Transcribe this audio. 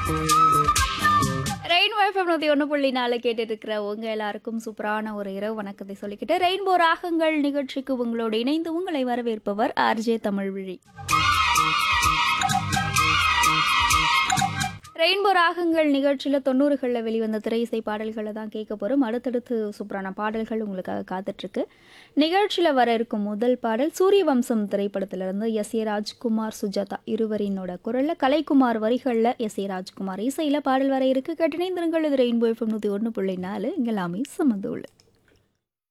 rain வைஃபம் நூற்றி ஒன்று புள்ளி நாலு கேட்டுட்டு இருக்கிற உங்க எல்லாருக்கும் சூப்பரான ஒரு இரவு வணக்கத்தை சொல்லிக்கிட்டு ரெயின்போ ராகங்கள் நிகழ்ச்சிக்கு உங்களோடு இணைந்து உங்களை வரவேற்பவர் ஆர்ஜே தமிழ்விழி ரெயின்போ ராகங்கள் நிகழ்ச்சியில் தொண்ணூறுகளில் வெளிவந்த திரை இசை பாடல்களை தான் கேட்க போகிறோம் அடுத்தடுத்து சூப்பரான பாடல்கள் உங்களுக்காக காத்துட்ருக்கு நிகழ்ச்சியில் வர இருக்கும் முதல் பாடல் சூரிய வம்சம் திரைப்படத்திலிருந்து எஸ் ஏ ராஜ்குமார் சுஜாதா இருவரினோட குரலில் கலைக்குமார் வரிகளில் எஸ் ஏ ராஜ்குமார் இசையில் பாடல் வர இருக்கு கட்டினைந்திருங்கள் இது ரெயின்போ எஃப்எம் நூற்றி ஒன்று புள்ளி நாலு இங்கே எல்லாமே சமந்துள்ளு